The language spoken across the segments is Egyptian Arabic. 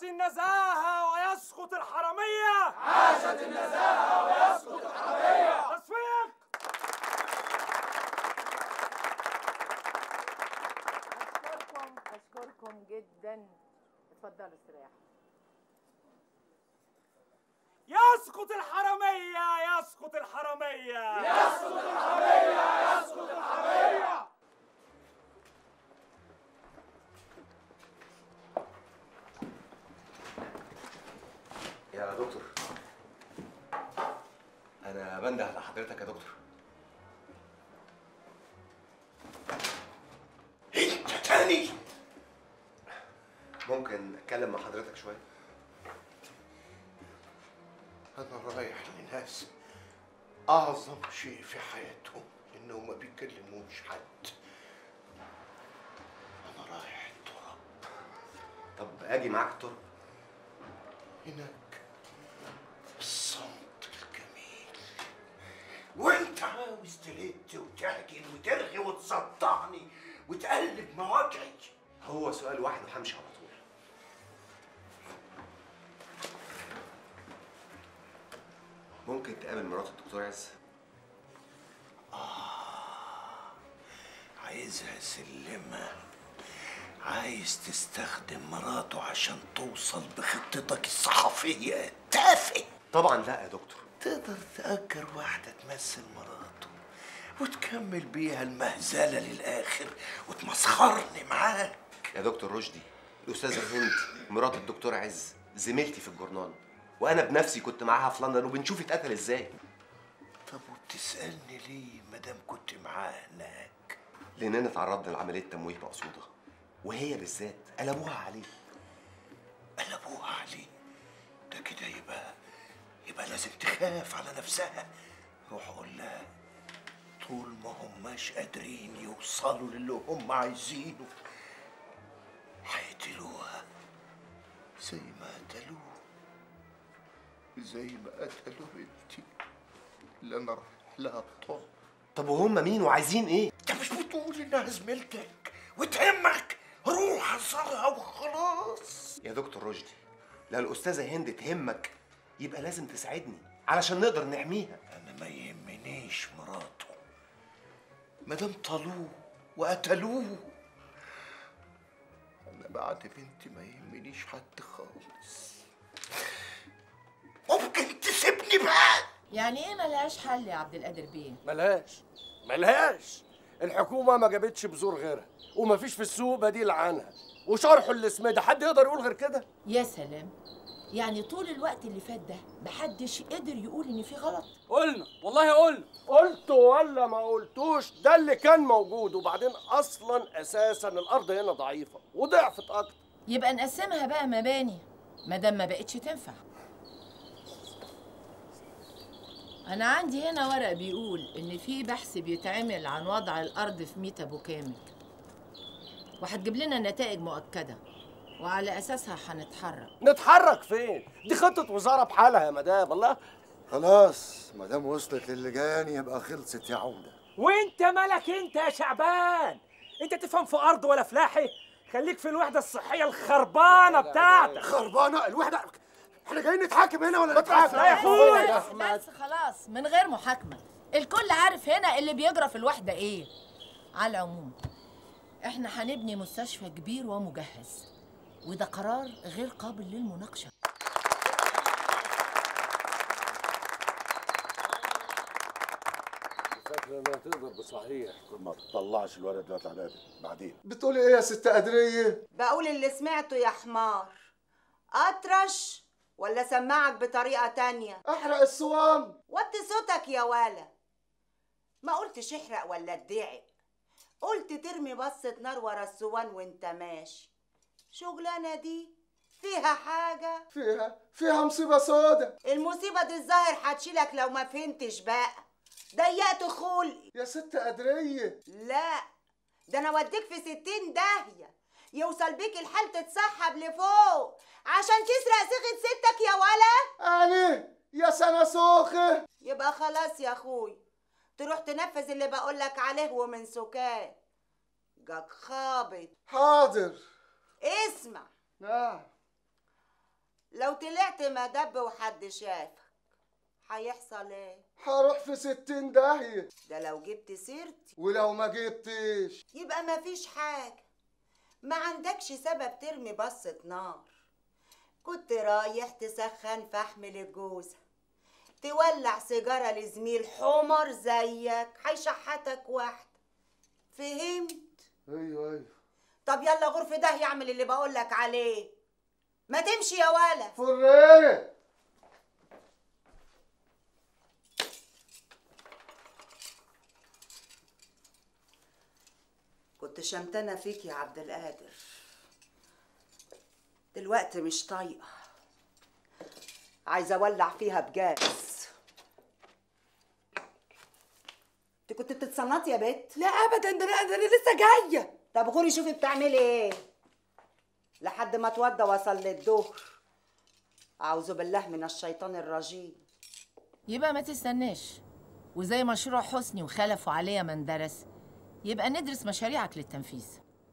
عاشت النزاهة ويسقط الحرامية عاشت النزاهة ويسقط الحرامية تصفيق أشكركم أشكركم جدا اتفضلوا استريحوا يسقط الحرامية يسقط الحرامية يسقط الحرامية يسقط الحرامية يا دكتور انا بنده على حضرتك يا دكتور انت تاني ممكن اتكلم مع حضرتك شويه انا رايح لناس اعظم شيء في حياتهم انهم ما بيكلموش حد انا رايح التراب طب اجي معاك الترب هناك الصمت الجميل وانت عاوز تلت وتهجن وترغي وتصدعني وتقلب مواجعي هو سؤال واحد وهمشي على طول ممكن تقابل مرات الدكتور عز عايزها سلمة عايز تستخدم مراته عشان توصل بخطتك الصحفية تافه طبعا لا يا دكتور تقدر تأجر واحدة تمثل مراته وتكمل بيها المهزلة للآخر وتمسخرني معاك يا دكتور رشدي الاستاذه هند مرات الدكتور عز زميلتي في الجورنال وانا بنفسي كنت معاها في لندن وبنشوف اتقتل ازاي طب وبتسألني ليه مادام كنت معاه هناك لاننا تعرضنا لعمليه تمويه مقصوده وهي بالذات قلبوها عليه قلبوها عليه ده كده يبقى يبقى لازم تخاف على نفسها روح قول لها طول ما هماش قادرين يوصلوا للي هم عايزينه هيقتلوها زي ما قتلوه زي ما قتلوا بنتي اللي انا رايح لها الطب طب وهم مين وعايزين ايه انت مش بتقول انها زميلتك وتهمك روح زرها وخلاص يا دكتور رشدي لو الاستاذه هند تهمك يبقى لازم تساعدني علشان نقدر نحميها انا ما يهمنيش مراته مادام طالوه وقتلوه انا بعد بنتي ما يهمنيش حد خالص ممكن تسيبني بقى يعني ايه ملهاش حل يا عبد القادر بيه ملهاش ملهاش الحكومة ما جابتش بذور غيرها ومفيش في السوق بديل عنها وشرحه اللي اسمه ده حد يقدر يقول غير كده يا سلام يعني طول الوقت اللي فات ده محدش قدر يقول ان في غلط قلنا والله قلنا قلت ولا ما قلتوش ده اللي كان موجود وبعدين اصلا اساسا الارض هنا ضعيفه وضعفت اكتر يبقى نقسمها بقى مباني مادام ما بقتش تنفع انا عندي هنا ورق بيقول ان في بحث بيتعمل عن وضع الارض في ميت ابو كامل وهتجيب لنا نتائج مؤكده وعلى اساسها هنتحرك نتحرك فين دي خطه وزاره بحالها يا مدام والله خلاص ما دام وصلت للجان يبقى خلصت يا عمده وانت مالك انت يا شعبان انت تفهم في ارض ولا فلاحي خليك في الوحده الصحيه الخربانه بتاعتك خربانه الوحده احنا جايين نتحاكم هنا ولا نتحاكم لا يا اخويا بس بس خلاص من غير محاكمه الكل عارف هنا اللي بيجرى في الوحده ايه على العموم احنا هنبني مستشفى كبير ومجهز وده قرار غير قابل للمناقشه فاكر انها تقدر بصحيح ما تطلعش الولد دلوقتي على نادي بعدين بتقولي ايه يا ست قدريه بقول اللي سمعته يا حمار اطرش ولا سمعك بطريقة تانية احرق الصوان وطي صوتك يا ولا ما قلتش احرق ولا ادعي قلت ترمي بصة نار ورا الصوان وانت ماشي شغلانة دي فيها حاجة فيها فيها مصيبه سودا المصيبة دي الظاهر هتشيلك لو ما فهمتش بقى ضيقت خلقي يا ست قدريه لا ده انا اوديك في ستين داهية يوصل بيك الحال تتسحب لفوق عشان تسرق صيغة ستك يا ولا انا يا سنه سوخه يبقى خلاص يا اخوي تروح تنفذ اللي بقولك عليه ومن سكات جاك خابط حاضر اسمع نعم لو طلعت مدب وحد شافك هيحصل ايه هروح في ستين داهية ده لو جبت سيرتي ولو ما جبتش يبقى مفيش حاجة ما عندكش سبب ترمي بصة نار كنت رايح تسخن فحم للجوزة تولع سيجارة لزميل حمر زيك هيشحتك واحدة فهمت ايوه ايوه طب يلا غرفة ده يعمل اللي بقولك عليه ما تمشي يا ولا فرية كنت شمتانة فيك يا عبد القادر دلوقتي مش طايقة عايزة أولع فيها بجاز انت كنت بتتصنطي يا بت لا ابدا ده انا ده أنا لسه جايه طب غوري شوفي بتعملي ايه لحد ما اتوضى وصل للظهر اعوذ بالله من الشيطان الرجيم يبقى ما تستناش وزي مشروع حسني وخلفوا عليه من درس يبقى ندرس مشاريعك للتنفيذ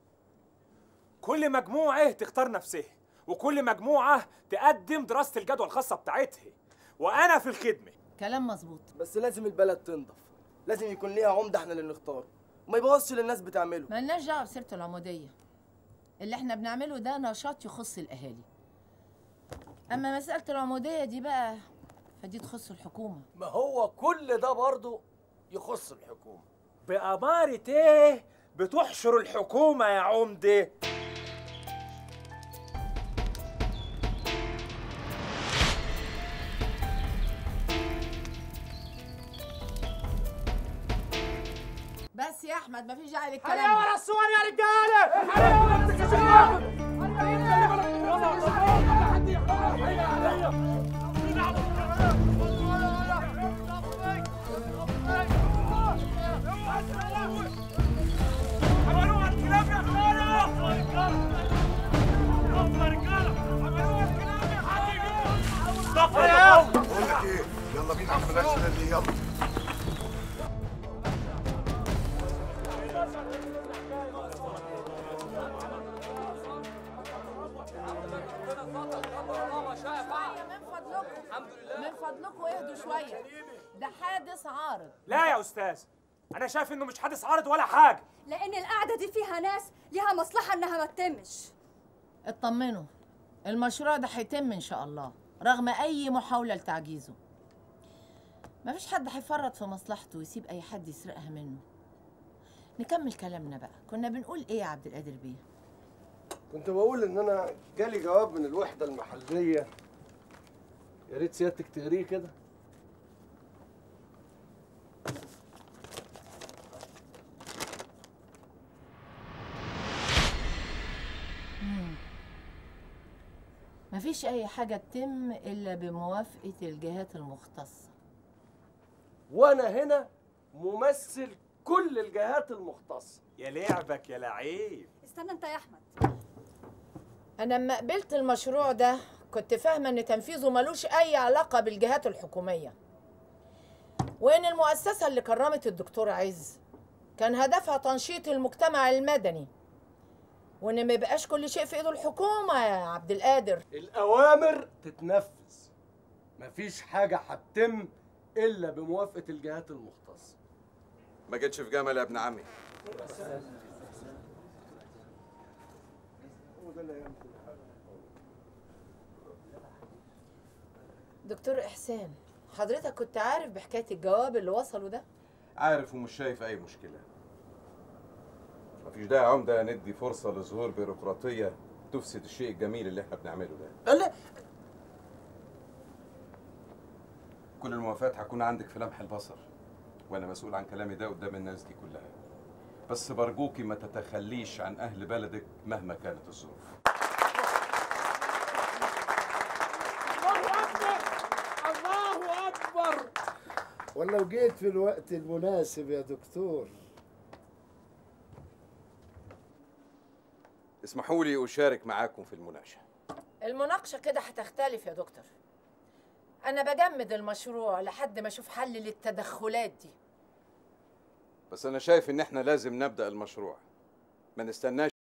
كل مجموعة تختار نفسها وكل مجموعة تقدم دراسة الجدوى الخاصة بتاعتها وأنا في الخدمة كلام مظبوط بس لازم البلد تنضف لازم يكون ليها عمده احنا اللي نختاره وما يبوظش اللي الناس بتعمله ملناش دعوه بسيره العموديه اللي احنا بنعمله ده نشاط يخص الاهالي اما مساله العموديه دي بقى فدي تخص الحكومه ما هو كل ده برضه يخص الحكومة بأمارة إيه بتحشر الحكومة يا عمدة بس يا احمد مفيش داعي هيا للكلام ورا الصور يا رجاله هيا ورا التكشيفات عملوها الكلاب يا خالة يلا رجاله عملوها الكلاب يا حبيبي طب يا بقول لك ايه يلا بينا على الفلاشه دي يلا من فضلكم من فضلكم اهدوا شويه ده حادث عارض لا يا أستاذ أنا شايف إنه مش حادث عارض ولا حاجة لان القعده دي فيها ناس ليها مصلحه انها ما تتمش اطمنوا المشروع ده هيتم ان شاء الله رغم اي محاوله لتعجيزه مفيش حد هيفرط في مصلحته ويسيب اي حد يسرقها منه نكمل كلامنا بقى كنا بنقول ايه يا عبد القادر بيه كنت بقول ان انا جالي جواب من الوحدة المحلية يا ريت سيادتك تقريه كده مفيش اي حاجه تتم الا بموافقه الجهات المختصه وانا هنا ممثل كل الجهات المختصة يا لعبك يا لعيب استنى انت يا احمد انا لما قبلت المشروع ده كنت فاهمه ان تنفيذه ملوش اي علاقه بالجهات الحكوميه وان المؤسسه اللي كرمت الدكتور عز كان هدفها تنشيط المجتمع المدني وان ما يبقاش كل شيء في ايد الحكومه يا عبد القادر الأوامر تتنفذ مفيش حاجة هتتم إلا بموافقة الجهات المختصة ما جيتش في جمل يا ابن عمي دكتور احسان حضرتك كنت عارف بحكايه الجواب اللي وصله ده عارف ومش شايف اي مشكله مفيش داعي يا عمده ندي فرصه لظهور بيروقراطيه تفسد الشيء الجميل اللي احنا بنعمله ده لا كل الموافقات هتكون عندك في لمح البصر وانا مسؤول عن كلامي ده قدام الناس دي كلها بس برجوكي ما تتخليش عن اهل بلدك مهما كانت الظروف الله اكبر الله اكبر ولو جيت في الوقت المناسب يا دكتور اسمحوا لي اشارك معاكم في المناقشه المناقشه كده هتختلف يا دكتور انا بجمد المشروع لحد ما اشوف حل للتدخلات دي بس انا شايف ان احنا لازم نبدا المشروع ما نستناش